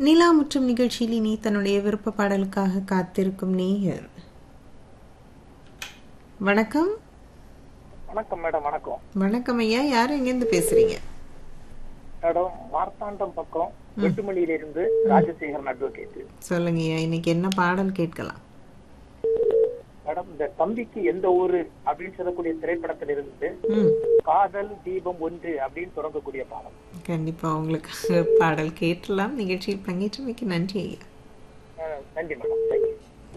நிலா முற்றும் நிகழ்ச்சியில் இனி தன்னுடைய விருப்ப பாடலுக்காக காத்திருக்கும் நேயர் வணக்கம் வணக்கம் மேடம் வணக்கம் வணக்கம் ஐயா யார் எங்கேருந்து பேசுறீங்க மேடம் மார்த்தாண்டம் பக்கம் வெட்டுமணியில இருந்து ராஜசேகரன் அட்வொகேட் சொல்லுங்க ஐயா இன்னைக்கு என்ன பாடல் கேட்கலாம் மேடம் இந்த தம்பிக்கு எந்த ஊரு அப்படின்னு சொல்லக்கூடிய திரைப்படத்துல இருந்து ம் காதல் தீபம் ஒன்று அப்படின்னு தொடங்கக்கூடிய பாடம் கண்டிப்பா உங்களுக்கு பாடல் கேட்டலாம் நிகழ்ச்சியில் பங்கேற்றமைக்கு நன்றி ஐயா அஹ் நன்றி மேடம் தேங்க்யூ